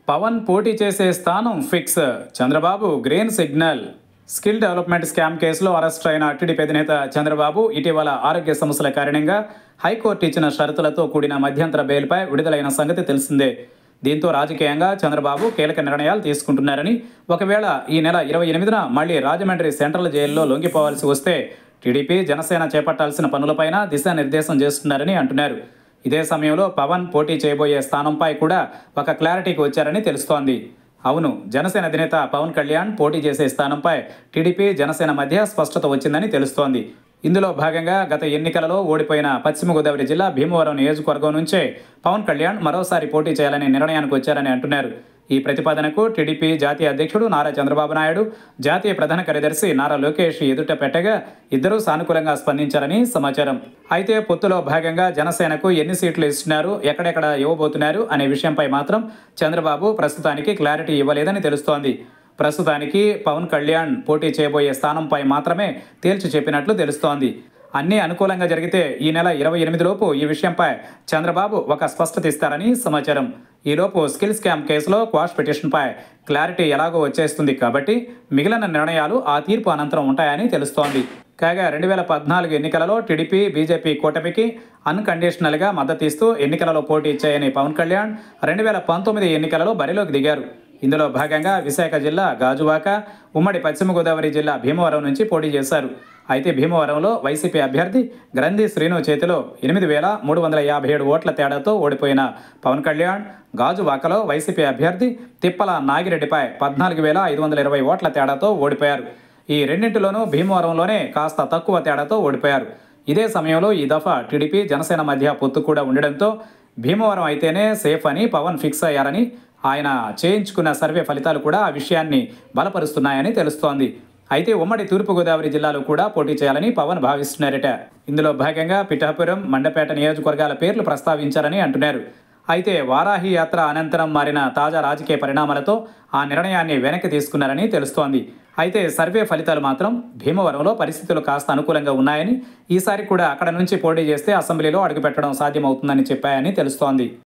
పవన్ పోటీ చేసే స్థానం fix Chandrababu green signal skill development scam కేసులో అరెస్ట్ అయిన టీడీపీ అధినేత చంద్రబాబు ఇటీవల ఆరోగ్య సమస్యల కారణంగా హైకోర్టు ఇచ్చిన షరతులతో కూడిన మధ్యంతర బెయిల్పై విడుదలైన సంగతి తెలిసిందే దీంతో రాజకీయంగా చంద్రబాబు కీలక నిర్ణయాలు తీసుకుంటున్నారని ఒకవేళ ఈ నెల ఇరవై ఎనిమిదిన మళ్ళీ రాజమండ్రి సెంట్రల్ జైల్లో లొంగిపోవాల్సి వస్తే టీడీపీ జనసేన చేపట్టాల్సిన పనులపైన దిశానిర్దేశం చేస్తున్నారని అంటున్నారు ఇదే సమయంలో పవన్ పోటీ చేయబోయే స్థానంపై కూడా ఒక క్లారిటీకి వచ్చారని తెలుస్తోంది అవును జనసేన అధినేత పవన్ కళ్యాణ్ పోటీ చేసే స్థానంపై టీడీపీ జనసేన మధ్య స్పష్టత వచ్చిందని తెలుస్తోంది ఇందులో భాగంగా గత ఎన్నికలలో ఓడిపోయిన పశ్చిమ గోదావరి జిల్లా భీమవరం నియోజకవర్గం నుంచే పవన్ కళ్యాణ్ మరోసారి పోటీ చేయాలనే నిర్ణయానికి వచ్చారని అంటున్నారు ఈ ప్రతిపాదనకు టీడీపీ జాతీయ అధ్యక్షుడు నారా చంద్రబాబు నాయుడు జాతీయ ప్రధాన కార్యదర్శి నారా లోకేష్ ఎదుట పెట్టగా ఇద్దరూ సానుకూలంగా స్పందించారని సమాచారం అయితే పొత్తులో భాగంగా జనసేనకు ఎన్ని సీట్లు ఇస్తున్నారు ఎక్కడెక్కడ ఇవ్వబోతున్నారు అనే విషయంపై మాత్రం చంద్రబాబు ప్రస్తుతానికి క్లారిటీ ఇవ్వలేదని తెలుస్తోంది ప్రస్తుతానికి పవన్ కళ్యాణ్ పోటీ చేయబోయే స్థానంపై మాత్రమే తేల్చి చెప్పినట్లు తెలుస్తోంది అన్నీ అనుకూలంగా జరిగితే ఈ నెల ఇరవై ఎనిమిదిలోపు ఈ విషయంపై చంద్రబాబు ఒక స్పష్టత ఇస్తారని సమాచారం ఈలోపు స్కిల్ స్కామ్ కేసులో క్వాష్ పిటిషన్పై క్లారిటీ ఎలాగో వచ్చేస్తుంది కాబట్టి మిగిలిన నిర్ణయాలు ఆ తీర్పు అనంతరం ఉంటాయని తెలుస్తోంది కాగా రెండు వేల పద్నాలుగు ఎన్నికలలో టీడీపీ బీజేపీ కూటమికి అన్కండిషనల్గా మద్దతు ఇస్తూ ఎన్నికలలో పోటీ చేయని పవన్ కళ్యాణ్ రెండు వేల పంతొమ్మిది ఎన్నికలలో బరిలోకి దిగారు ఇందులో భాగంగా విశాఖ జిల్లా గాజువాక ఉమ్మడి పశ్చిమ గోదావరి జిల్లా భీమవరం నుంచి పోటీ చేశారు అయితే భీమవరంలో వైసీపీ అభ్యర్థి గ్రంథి శ్రీను చేతిలో ఎనిమిది వేల మూడు వందల యాభై ఏడు ఓట్ల తేడాతో ఓడిపోయిన పవన్ కళ్యాణ్ గాజువాకలో వైసీపీ అభ్యర్థి తిప్పల నాగిరెడ్డిపై పద్నాలుగు వేల ఐదు వందల ఇరవై ఓట్ల తేడాతో ఓడిపోయారు ఈ రెండింటిలోనూ భీమవరంలోనే కాస్త తక్కువ తేడాతో ఓడిపోయారు ఇదే సమయంలో ఈ దఫా టీడీపీ జనసేన మధ్య పొత్తు కూడా ఉండడంతో భీమవరం అయితేనే సేఫ్ అని పవన్ ఫిక్స్ అయ్యారని ఆయన చేయించుకున్న సర్వే ఫలితాలు కూడా ఆ విషయాన్ని బలపరుస్తున్నాయని తెలుస్తోంది అయితే ఉమ్మడి తూర్పుగోదావరి జిల్లాలో కూడా పోటీ చేయాలని పవన్ భావిస్తున్నారట ఇందులో భాగంగా పిఠాపురం మండపేట నియోజకవర్గాల పేర్లు ప్రస్తావించారని అంటున్నారు అయితే వారాహి యాత్ర అనంతరం మారిన తాజా రాజకీయ పరిణామాలతో ఆ నిర్ణయాన్ని వెనక్కి తీసుకున్నారని తెలుస్తోంది అయితే సర్వే ఫలితాలు మాత్రం భీమవరంలో పరిస్థితులు కాస్త అనుకూలంగా ఉన్నాయని ఈసారి కూడా అక్కడ నుంచి పోటీ చేస్తే అసెంబ్లీలో అడుగుపెట్టడం సాధ్యమవుతుందని చెప్పాయని తెలుస్తోంది